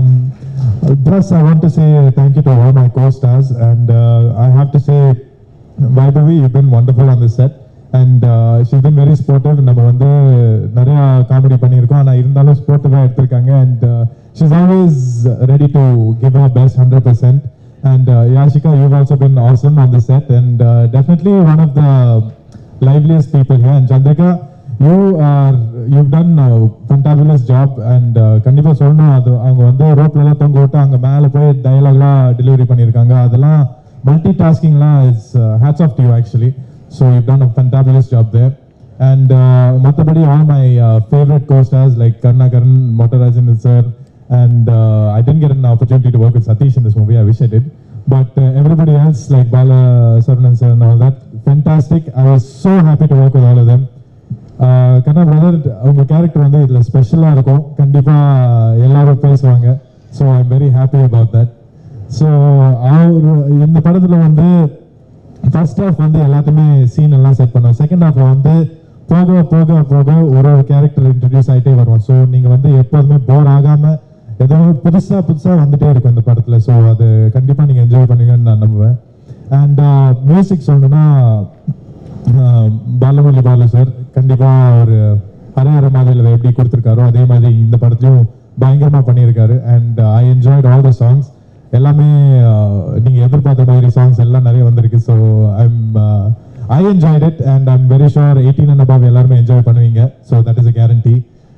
S9: thus, I want to say thank you to all my co-stars, and uh, I have to say, Vaibhavi, you've been wonderful on this set, and uh, she's been very sportive. நம்ம வந்து நிறைய comedy பண்ணியிருக்கோம் ஆனால் இருந்தாலும் ஸ்போர்ட்டிவாக எடுத்திருக்காங்க and she's always ready to give a best hundred percent and Yashika you also been awesome on the set and definitely one of the liveliest people here and Chandrika you are you've done a fantabulous job and uh, கண்டிப்பா சொல்லணும் அது அவங்க வந்து ரோப்ல எல்லாம் தொங்க விட்டு அங்க மேல போய் டயலாக்லாம் டெலிவரி பண்ணியிருக்காங்க அதெல்லாம் மல்டி டாஸ்கிங்லாம் is hats off you actually so you done a fantabulous job there and மற்றபடி all my favourite costars like Karunakaran Mottarajan sir and I didn't get an opportunity to work with Satish in this movie. I wish I did. But uh, everybody else, like Bala, Sarvanan sir and all that, fantastic. I was so happy to work with all of them. Kanna brother உங்க character வந்து இதுல ஸ்பெஷலா இருக்கும் கண்டிப்பா எல்லாரும் பேசுவாங்க so I am very happy about that so அவர் இந்த படத்துல வந்து ஃபர்ஸ்ட் ஹாஃப் வந்து எல்லாத்தையுமே சீன் எல்லாம் செட் பண்ணோம் செகண்ட் ஹாஃப்ல வந்து போக போக போக ஒரு ஒரு கேரக்டர் இன்ட்ரடியூஸ் ஆகிட்டே வருவோம் ஸோ நீங்க வந்து எப்போதுமே போர் ஆகாம ஏதோ புதுசா புதுசா வந்துட்டே இருக்கும் இந்த படத்துல ஸோ அது கண்டிப்பா நீங்க என்ஜாய் பண்ணுவீங்கன்னு நான் நம்புவேன் அண்ட் மியூசிக் சொல்லணும்னா ஆஹ் பாலமுரளி பாலு சார் கண்டிப்பா ஒரு ஹரஹர மாதிரில எப்படி கொடுத்துருக்காரோ அதே மாதிரி இந்த படத்தையும் பயங்கரமா பண்ணியிருக்காரு and I enjoyed all the songs எல்லாமே ஆஹ் நீங்க எதிர்பார்த்த மாதிரி சாங்ஸ் எல்லாம் நிறைய வந்திருக்கு so I'm I enjoyed it and I'm very sure eighteen and above எல்லாருமே என்ஜாய் பண்ணுவீங்க so that is a guarantee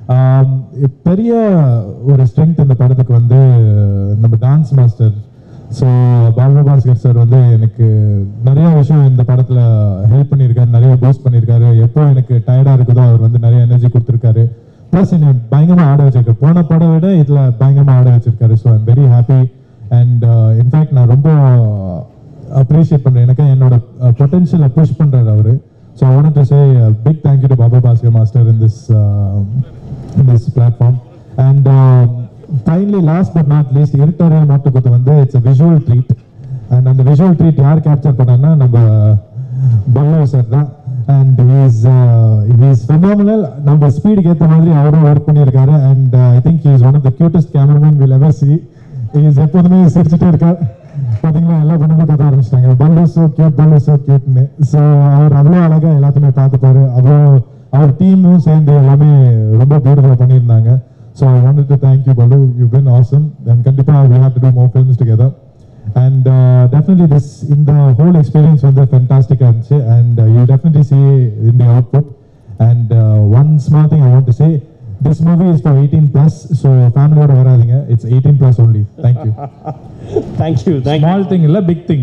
S9: பெரிய ஒரு ஸ்ட்ரென்த் இந்த படத்துக்கு வந்து நம்ம dance master so Balabhaskar sir வந்து எனக்கு நிறைய விஷயம் இந்த படத்தில் ஹெல்ப் பண்ணியிருக்காரு நிறைய பூஸ்ட் பண்ணியிருக்காரு எப்போ எனக்கு டயர்டாக இருக்குதோ அவர் வந்து நிறைய எனர்ஜி கொடுத்துருக்காரு ப்ளஸ் என்னை பயங்கரமாக ஆட வச்சிருக்காரு போன படம் விட இதில் பயங்கரமாக ஆட வச்சிருக்காரு so I'm very happy and in fact நான் ரொம்ப அப்ரிஷியேட் பண்ணுறேன் எனக்கு என்னோட பொட்டன்ஷியலை புஷ் பண்ணுறாரு அவர் so I want to say big thank you to Baba Bhaskar master in this in this platform. And um, finally, last but not least, Irritarial Mattukuthu வந்து it's a visual treat. And அந்த visual treat யார் capture பண்ணான்னா நம்ம Pallav sir தான் and is is phenomenal நம்ம ஸ்பீடுக்கு ஏற்ற மாதிரி அவரும் ஒர்க் பண்ணியிருக்காரு and I think is one of the cutest cameraman will ever see is எப்போதுமே சிரிச்சுட்டே இருக்கார் பார்த்தீங்களா எல்லா பொண்ணுமே கத்த ஆரம்பிச்சிட்டாங்க Pallu so cute Pallu so கியூட்னு ஸோ அவர் அவ்வளோ அழகா எல்லாத்தையுமே பார்த்துப்பாரு அவ்வளோ அவர் டீமும் சேர்ந்து எல்லாமே ரொம்ப பியூட்டிஃபுல்லாக பண்ணியிருந்தாங்க so I wanted to thank you Pallu you been awesome then கண்டிப்பாக we have to do more films together and definitely this இந்த ஹோல் எக்ஸ்பீரியன்ஸ் வந்து ஃபென்டாஸ்டிக்காக இருந்துச்சு and you definitely see in the output and one small thing I want to say this movie is for eighteen plus so ஃபேமிலியோட வராதிங்க it's eighteen plus only thank you
S1: thank you thank
S8: small thing இல்லை big thing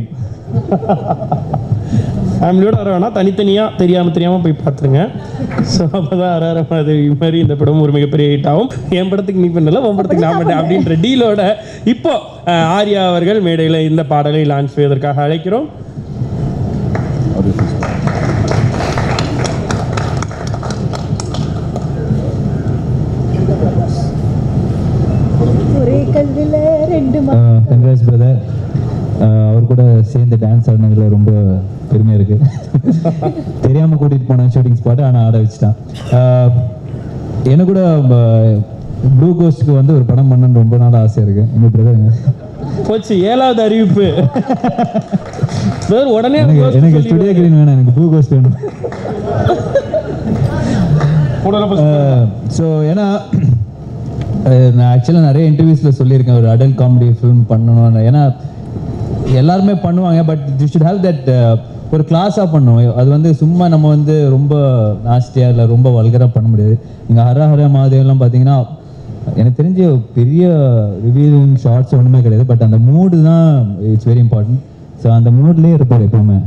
S1: ஃபேமிலியோட வர வேணா தனித்தனியாக தெரியாமல் தெரியாமல் போய் பார்த்துருங்க ஸோ அப்போ தான் அரார மாதிரி மாதிரி இந்த படம் ஒரு மிகப்பெரிய ஹிட் ஆகும் என் படத்துக்கு நீ பண்ணல உன் படத்துக்கு நான் பண்ணேன் அப்படின்ற டீலோட இப்போ அஹ், ஆர்யா அவர்கள் மேடையில் இந்த பாடலை லான்ச் செய்வதற்காக அழைக்கிறோம்
S3: ஒரே கல்வில ரெண்டு
S12: கங்க்ராட்ஸ் பிரதர் அவர் கூட சேர்ந்து டான்ஸ் ஆடினதுல ரொம்ப பெருமையாக இருக்கு தெரியாமல் கூட்டிகிட்டு போனேன் ஷூட்டிங் ஸ்பாட் ஆனால் ஆட வச்சுட்டான் ஆஹ் எனக்கு கூட ப்ளூ கோஸ்ட்க்கு வந்து ஒரு படம் பண்ணணும்னு ரொம்ப நாள் ஆசை இருக்கு எங்கள் பிரதருங்க
S1: போச்சு ஏழாவது அறிவிப்பு Brother, உடனே
S12: எனக்கு
S1: close
S12: எனக்கு
S1: சொல்லி
S12: ஸ்டுடியோ கிரீன் வேணாம் எனக்கு ப்ளூ கோஸ்ட் வேணும் ஸோ ஏன்னா அஹ், நான் ஆக்சுவலாக நிறைய இன்டர்வியூஸில் சொல்லியிருக்கேன் ஒரு அடல்ட் காமெடி ஃபிலிம் பண்ணணும்னு ஏன்னா எல்லாருமே பண்ணுவாங்க but you should have that ஒரு கிளாஸாக பண்ணுவோம் அது வந்து சும்மா நம்ம வந்து ரொம்ப நாஸ்டியாக இல்லை ரொம்ப வல்கராக பண்ண முடியாது இங்கே ஹர ஹர மாதேவெல்லாம் பார்த்தீங்கன்னா எனக்கு தெரிஞ்ச பெரிய ரிவீலிங் ஷார்ட்ஸ் ஒன்றுமே கிடையாது பட் அந்த மூடு தான் இட்ஸ் வெரி இம்பார்ட்டன்ட் ஸோ அந்த மூட்லேயே இருப்பார் எப்பவுமே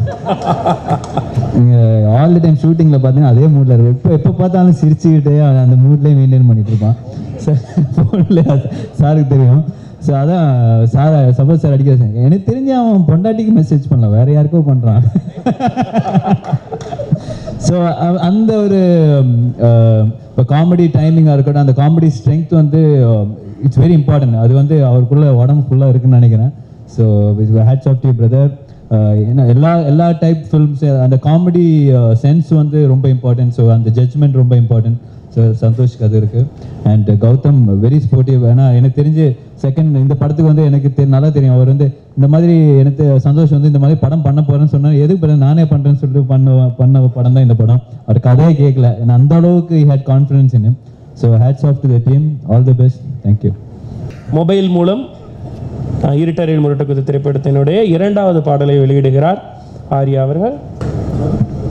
S12: நீங்கள் ஆல் தி டைம் ஷூட்டிங்கில் பார்த்தீங்கன்னா அதே மூடில் இருக்கும் எப்போ எப்போ பார்த்தாலும் சிரிச்சுக்கிட்டே அவன் அந்த மூட்லேயே மெயின்டைன் பண்ணிட்டு இருப்பான் சார் ஃபோனில் சாருக்கு தெரியும் ஸோ அதான் சார் சப்போஸ் சார் அடிக்கிறது எனக்கு தெரிஞ்சு அவன் பொண்டாட்டிக்கு மெசேஜ் பண்ணல வேற யாருக்கோ பண்ணுறான் ஸோ அந்த ஒரு இப்போ காமெடி டைமிங்காக இருக்கட்டும் அந்த காமெடி ஸ்ட்ரென்த் வந்து இட்ஸ் வெரி இம்பார்ட்டன்ட் அது வந்து அவருக்குள்ள உடம்பு ஃபுல்லாக இருக்குன்னு நினைக்கிறேன் so hats off the brother ஏன்னா எல்லா எல்லா டைப் ஃபில்ம்ஸ் அந்த காமெடி சென்ஸ் வந்து ரொம்ப இம்பார்ட்டன்ட் ஸோ அந்த ஜட்ஜ்மெண்ட் ரொம்ப இம்பார்ட்டன்ட் ஸோ சந்தோஷ்க்கு அது இருக்குது அண்ட் கௌதம் வெரி ஸ்போர்ட்டிவ் ஏன்னா எனக்கு தெரிஞ்சு செகண்ட் இந்த படத்துக்கு வந்து எனக்கு தெ- நல்லா தெரியும் அவர் வந்து இந்த மாதிரி எனக்கு சந்தோஷ் வந்து இந்த மாதிரி படம் பண்ண போறேன்னு சொன்னார் எதுக்கு பண்ண நானே பண்றேன்னு சொல்லிட்டு பண்ண பண்ண படம் தான் இந்த படம் அவர் கதையே கேட்கல ஏன்னா அந்த அளவுக்கு had confidence in so hats off to the team all the best thank you
S1: mobile மூலம் அஹ், இருட்டறையில் முரட்டுக்குது திரைப்படத்தினுடைய இரண்டாவது பாடலை வெளியிடுகிறார் ஆர்யா அவர்கள்